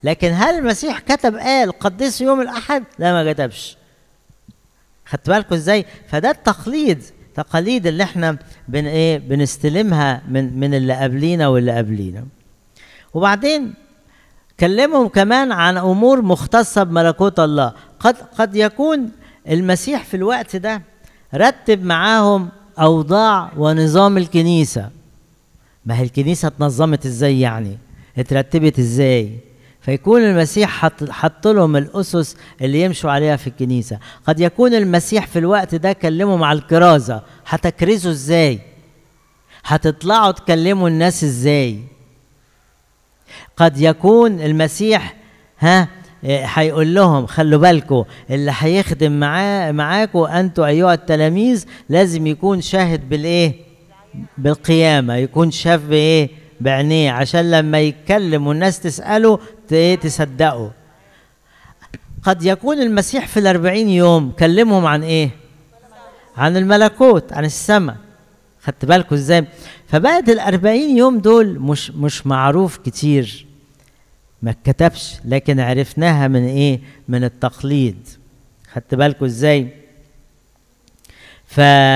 لكن هل المسيح كتب قال قدسوا يوم الاحد لا ما كتبش خدت بالكم ازاي فده التقليد تقاليد اللي احنا بن ايه بنستلمها من من اللي قبلينا واللي قبلينا وبعدين كلمهم كمان عن امور مختصه بملكوت الله قد قد يكون المسيح في الوقت ده رتب معاهم اوضاع ونظام الكنيسه ما هي الكنيسه اتنظمت ازاي يعني اترتبت ازاي فيكون المسيح حط, حط لهم الاسس اللي يمشوا عليها في الكنيسه قد يكون المسيح في الوقت ده كلمهم على الكرازه هتكرزوا ازاي هتطلعوا تكلموا الناس ازاي قد يكون المسيح ها هيقول لهم خلوا بالكم اللي هيخدم معاه معاكم انتوا ايها التلاميذ لازم يكون شاهد بالايه بالقيامه يكون شاف بايه بعينيه عشان لما يتكلم والناس تساله تصدقوا قد يكون المسيح في الأربعين يوم كلمهم عن ايه عن الملكوت عن السماء خدت بالكم ازاي فبقت الأربعين يوم دول مش مش معروف كتير ما اتكتبش لكن عرفناها من ايه من التقليد خدت بالكم ازاي ف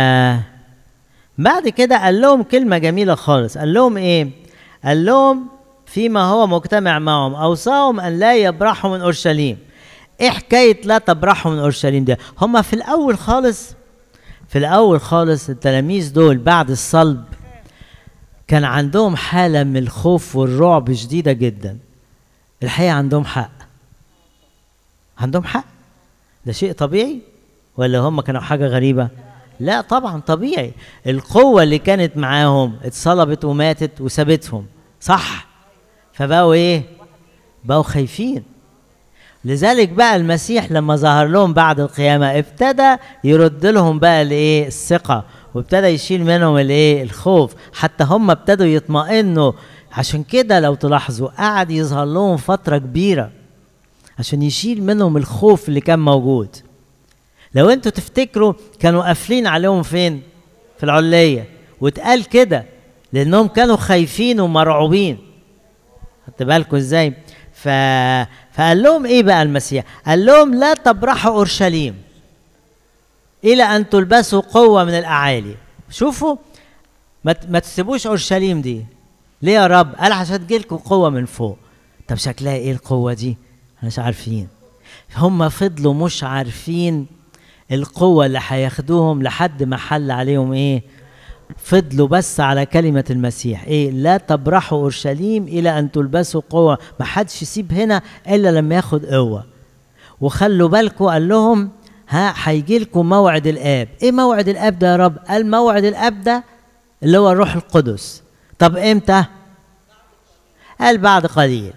بعد كده قال لهم كلمة جميلة خالص قال لهم ايه قال لهم فيما هو مجتمع معهم أوصاهم أن لا يبرحوا من أورشليم ايه حكاية لا تبرحوا من أورشليم ده هما في الأول خالص في الأول خالص التلاميذ دول بعد الصلب كان عندهم حالة من الخوف والرعب شديدة جدا الحقيقة عندهم حق عندهم حق ده شيء طبيعي ولا هم كانوا حاجة غريبة لا طبعا طبيعي القوة اللي كانت معاهم اتصلبت وماتت وسابتهم صح فبقوا ايه بقوا خايفين لذلك بقى المسيح لما ظهر لهم بعد القيامة ابتدى يرد لهم بقى الايه الثقة وابتدى يشيل منهم الايه الخوف حتى هم ابتدوا يطمئنوا عشان كده لو تلاحظوا قعد يظهر لهم فترة كبيرة عشان يشيل منهم الخوف اللي كان موجود لو انتوا تفتكروا كانوا قافلين عليهم فين في العلية واتقال كده لانهم كانوا خايفين ومرعوبين خدت بالكم ازاي ف... فقال لهم ايه بقى المسيح قال لهم لا تبرحوا اورشليم الى ان تلبسوا قوه من الاعالي شوفوا ما, ت... ما تسيبوش اورشليم دي ليه يا رب قال عشان تجيلكم قوه من فوق طب شكلها ايه القوه دي مش عارفين هم فضلوا مش عارفين القوه اللي هياخدوهم لحد ما حل عليهم ايه فضلوا بس على كلمة المسيح ايه لا تبرحوا اورشليم الى ان تلبسوا قوة ما حدش يسيب هنا الا لما ياخد قوة وخلوا بالكم قال لهم ها هيجي لكم موعد الاب ايه موعد الاب ده يا رب قال موعد الاب ده اللي هو الروح القدس طب امتى قال بعد قليل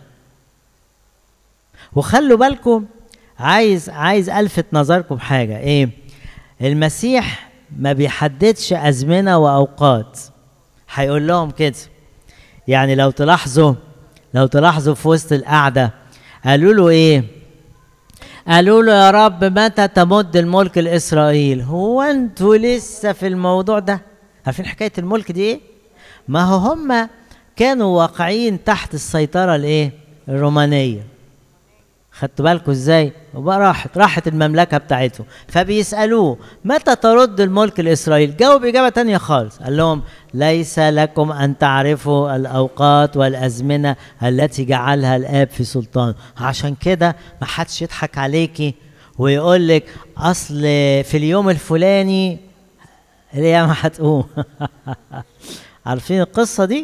وخلوا بالكم عايز عايز الفت نظركم حاجه ايه المسيح ما بيحددش ازمنه واوقات هيقول لهم كده يعني لو تلاحظوا لو تلاحظوا في وسط القعده قالوا له ايه قالوا له يا رب متى تمد الملك لاسرائيل هو انتوا لسه في الموضوع ده عارفين حكايه الملك دي ايه ما هو هم كانوا واقعين تحت السيطره الايه الرومانيه خدتوا بالكم ازاي وبقى راحت راحت المملكه بتاعتهم فبيسالوه متى ترد الملك لاسرائيل جاوب اجابه تانية خالص قال لهم ليس لكم ان تعرفوا الاوقات والازمنه التي جعلها الاب في سلطانه عشان كده ما حدش يضحك عليكي ويقول لك اصل في اليوم الفلاني القيامه هتقوم عارفين القصه دي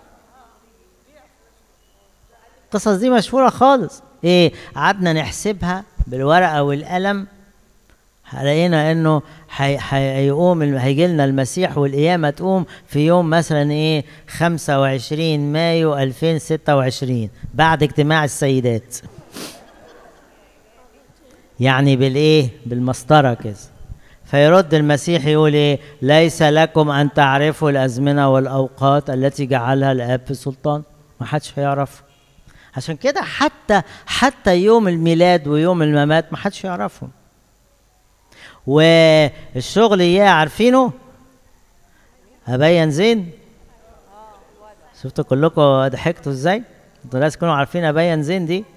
القصص دي مشهوره خالص ايه قعدنا نحسبها بالورقه والقلم لقينا انه هيقوم هيجي لنا المسيح والقيامه تقوم في يوم مثلا ايه 25 مايو 2026 بعد اجتماع السيدات يعني بالايه بالمسطره كده فيرد المسيح يقول ايه ليس لكم ان تعرفوا الازمنه والاوقات التي جعلها الاب في سلطان ما حدش هيعرفها عشان كده حتى حتى يوم الميلاد ويوم الممات ما حدش يعرفهم والشغل اياه عارفينه هبين زين شفتوا كلكم ضحكتوا ازاي انتوا لازم تكونوا عارفين ابين زين دي